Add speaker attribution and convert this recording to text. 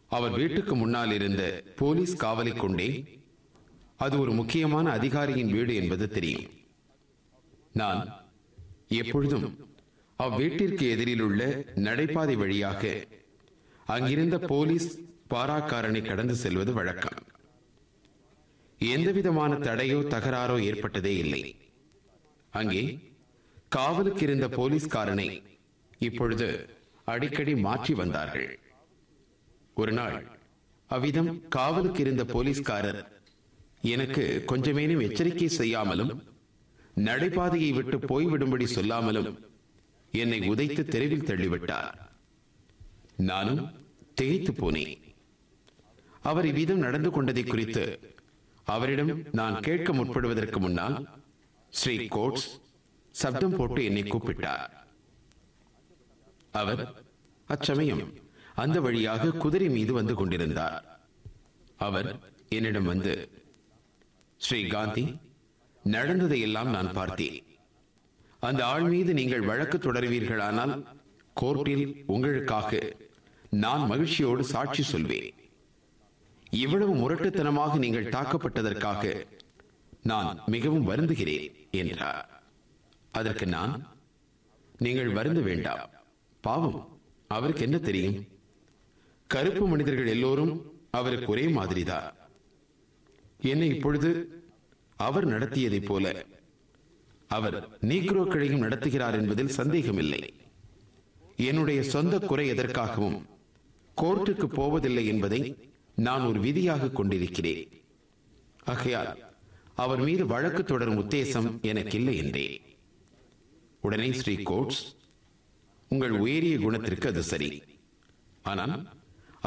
Speaker 1: அவர் வீட்டுக்கு முன்னால் இருந்த போலீஸ் காவலை கொண்டே அது ஒரு முக்கியமான அதிகாரியின் வீடு என்பது தெரியும் நான் எப்பொழுதும் அவ்வீட்டிற்கு எதிரில் உள்ள நடைபாதை வழியாக அங்கிருந்த போலீஸ் பாராக்காரனை கடந்து செல்வது வழக்கம் எந்தவிதமான தடையோ தகராறோ ஏற்பட்டதே இல்லை அங்கே காவலுக்கு இருந்த போலீஸ்காரனை இப்பொழுது அடிக்கடி மாற்றி வந்தார்கள் ஒரு நாள் அவ்விதம் காவலுக்கு இருந்த போலீஸ்காரர் எனக்கு கொஞ்சமேனும் எச்சரிக்கை செய்யாமலும் நடைபாதையை விட்டு போய்விடும்படி சொல்லாமலும் என்னை உதைத்து தெருவில் தள்ளிவிட்டார் நானும் திகைத்து போனேன் அவர் இவ்விதம் நடந்து கொண்டதை குறித்து அவரிடம் நான் கேட்க முற்படுவதற்கு முன்னால் ஸ்ரீ கோட்ஸ் சப்தம் போட்டு என்னை கூப்பிட்டார் அவர் அச்சமயம் அந்த வழியாக குதிரை மீது வந்து கொண்டிருந்தார் அவர் என்னிடம் வந்து ஸ்ரீ காந்தி நடந்ததையெல்லாம் நான் பார்த்தேன் அந்த ஆள் மீது நீங்கள் வழக்கு தொடருவீர்களானால் கோர்ட்டில் உங்களுக்காக நான் மகிழ்ச்சியோடு சாட்சி சொல்வேன் இவ்வளவு முரட்டுத்தனமாக நீங்கள் தாக்கப்பட்டதற்காக நான் மிகவும் வருந்துகிறேன் என்றார் அதற்கு நான் நீங்கள் வருந்த வேண்டாம் பாவம் அவருக்கு என்ன தெரியும் கருப்பு மனிதர்கள் எல்லோரும் அவருக்கு ஒரே மாதிரிதான் என்னை இப்பொழுது அவர் நடத்தியதைப் போல அவர் நீக்ரோக்களையும் நடத்துகிறார் என்பதில் சந்தேகமில்லை என்னுடைய சொந்த குறை எதற்காகவும் கோர்ட்டுக்கு போவதில்லை என்பதை நான் ஒரு விதியாக கொண்டிருக்கிறேன் ஆகையால் அவர் மீது வழக்கு தொடரும் உத்தேசம் எனக்கில்லை என்றே உடனே ஸ்ரீ கோட்ஸ் உங்கள் உயரிய குணத்திற்கு அது சரி ஆனால்